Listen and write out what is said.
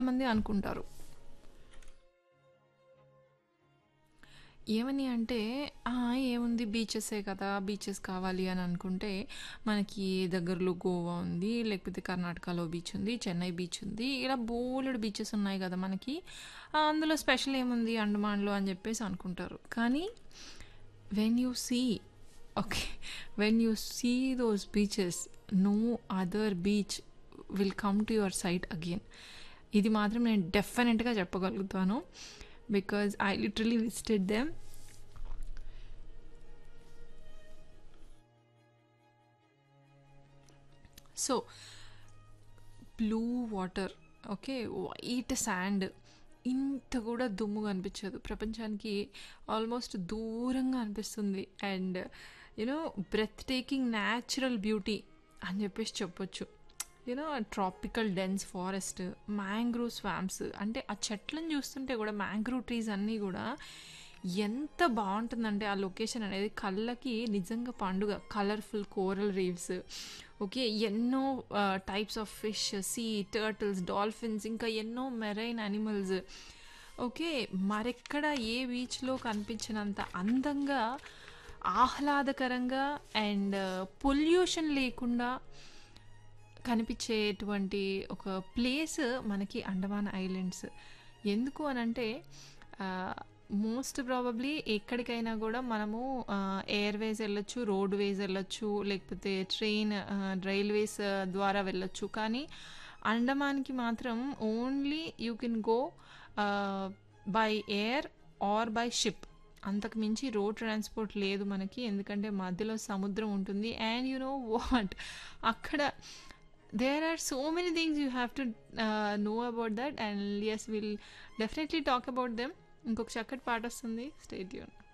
మంది అనుకుంటారు. ఏమని అంటే, ఆ! ఏముంది బీచెసే కదా! బీచెస్ కావాలి అని అనుకుంటే, మనకి దగ్గరలో గోవా ఉంది, లేకపోతే కర్ణాటకలో బీచ్ ఉంది, చెన్నై బీచ్ ఉంది. ఇలా బోలెడు బీచెస్ ఉన్నాయి కదా మనకి. ఆహ్, అందులో స్పెషల్ ఏముంది అండమాన్‌లో అని చెప్పేసి అనుకుంటారు. కానీ when you see okay. When you see those beaches no other beach will come to your sight again. ఇది మాత్రం నేను డెఫినెట్‌గా చెప్పగలుగుతాను. Because I literally visited them. So, blue water okay. White sand ఇంత కూడా దుమ్ము కనిపించదు. ప్రపంచానికి ఆల్మోస్ట్ దూరంగా అనిపిస్తుంది. And you know breathtaking natural beauty అని చెప్పేసి చెప్పొచ్చు. You know tropical dense forest, mangrove swamps అంటే ఆ చెట్లను చూస్తుంటే కూడా మ్యాంగ్రోవ్ ట్రీస్ అన్నీ కూడా ఎంత బావుంటుందంటే ఆ లొకేషన్ అనేది కళ్ళకి నిజంగా పండుగ. Colourful coral reefs okay. ఎన్నో ah, types of fish, sea turtles, dolphins ఇంకా ఎన్నో మెరైన్ యానిమల్స్ ఓకే. మరెక్కడ ఏ బీచ్‌లో కనిపించినంత అందంగా, ఆహ్లాదకరంగా అండ్ పొల్యూషన్ లేకుండా కనిపించేటువంటి ఒక ప్లేస్ మనకి అండమాన్ ఐలాండ్స్. ఎందుకు అనంటే ఆహ్, మోస్ట్ ప్రాబబ్లీ ఎక్కడికైనా కూడా మనము ఆహ్, ఎయిర్‌వేస్ ఎళ్ళొచ్చు, రోడ్‌వేస్ ఎళ్ళొచ్చు, లేకపోతే ట్రైన్ ఆహ్, రైల్వేస్ ద్వారా వెళ్ళొచ్చు. కానీ అండమాన్‌కి మాత్రం only you can go ah, by air or by ship. అంతకు మించి రోడ్ ట్రాన్స్‌పోర్ట్ లేదు మనకి. ఎందుకంటే మధ్యలో సముద్రం ఉంటుంది. అండ్ యూ నో వాట్ అక్కడ there are so many things you have to ah, know about that and yes will definitely talk about them. ఇంకొక చక్కటి పాటొస్తుంది. Stay tune.